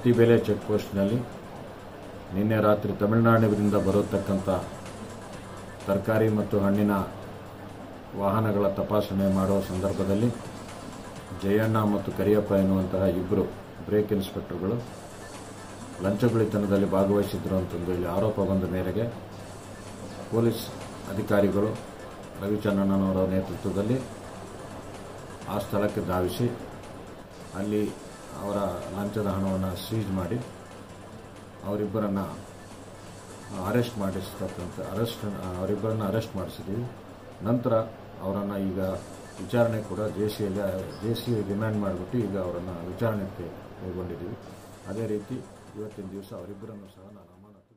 Attibele check ಪೋಸ್ಟ್ನಲ್ಲಿ ನಿನ್ನೆ ರಾತ್ರಿ ತಮಿಳುನಾಡಿನಿಂದ ಬರತಕ್ಕಂಥ ತರಕಾರಿ ಮತ್ತು ಹಣ್ಣಿನ ವಾಹನಗಳ ತಪಾಸಣೆ ಮಾಡುವ ಸಂದರ್ಭದಲ್ಲಿ ಜಯಣ್ಣ ಮತ್ತು ಕರಿಯಪ್ಪ ಎನ್ನುವಂತಹ ಇಬ್ಬರು ಬ್ರೇಕ್ ಇನ್ಸ್ಪೆಕ್ಟರ್ಗಳು ಲಂಚಗುಳಿತನದಲ್ಲಿ ಭಾಗವಹಿಸಿದ್ರು ಅಂತಂದು ಇಲ್ಲಿ ಆರೋಪ ಬಂದ ಮೇರೆಗೆ ಪೊಲೀಸ್ ಅಧಿಕಾರಿಗಳು ರವಿಚಂದ್ರಣ್ಣನವರ ನೇತೃತ್ವದಲ್ಲಿ ಆ ಸ್ಥಳಕ್ಕೆ ಧಾವಿಸಿ ಅಲ್ಲಿ ಅವರ ಲಂಚದ ಹಣವನ್ನು ಸೀಜ್ ಮಾಡಿ ಅವರಿಬ್ಬರನ್ನು ಅರೆಸ್ಟ್ ಮಾಡಿಸ್ತಕ್ಕಂಥ ಅರೆಸ್ಟ್ ಅವರಿಬ್ಬರನ್ನು ಅರೆಸ್ಟ್ ಮಾಡಿಸಿದ್ದೀವಿ ನಂತರ ಅವರನ್ನು ಈಗ ವಿಚಾರಣೆ ಕೂಡ ಜೆ ಸಿಯಲ್ಲಿ ಜೆ ಸಿ ರಿಮ್ಯಾಂಡ್ ಮಾಡಿಬಿಟ್ಟು ಈಗ ಅವರನ್ನು ವಿಚಾರಣೆಗೆ ಕೈಗೊಂಡಿದ್ದೀವಿ ಅದೇ ರೀತಿ ಇವತ್ತಿನ ದಿವಸ ಅವರಿಬ್ಬರನ್ನು ಸಹ ನಾನು ಅಮಾನತು